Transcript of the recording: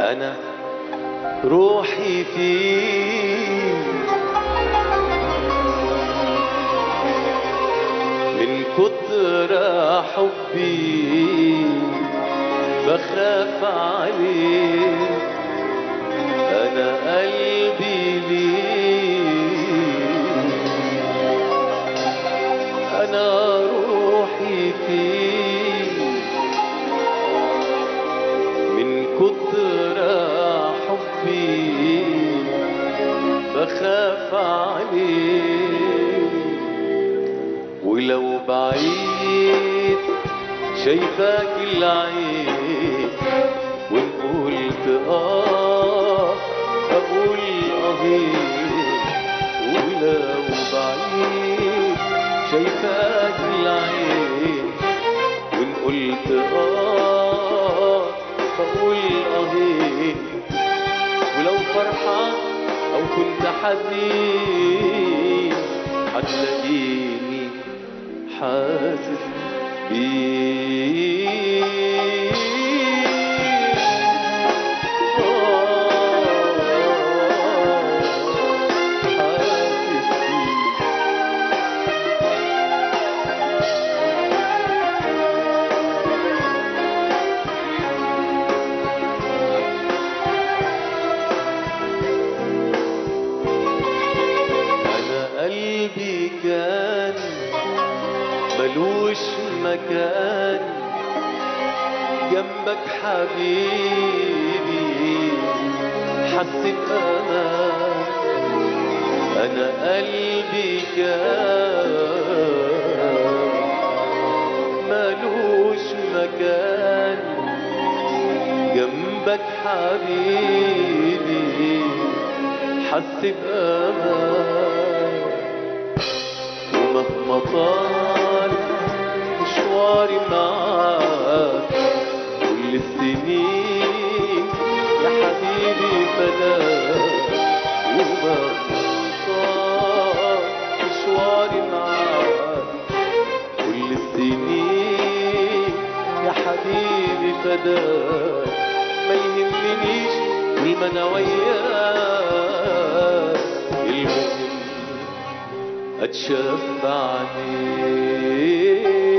أنا روحي فيك من كتر حبي بخاف عليك أنا قلبي ليك أنا روحي فيك من كتر حبي بخاف عليك ولو بعيد شايفاك العين وان قلت اه اقول اهين ولو بعيد شايفاك العين وان قلت اه بقول اهين ولو فرحان او كنت حزين هتلاقيني حاسس بيك آه، حاسس بيك أنا قلبي كان ملوش مكان جنبك حبيبي حسيت أمان أنا قلبي كان ملوش مكان جنبك حبيبي حس بأمان ومهما طال مشواري معاك كل السنين يا حبيبي فداك ومهما طال مشواري معاك كل السنين يا حبيبي فداك ما يهمنيش طول ما انا وياك المهم اتشفع عليك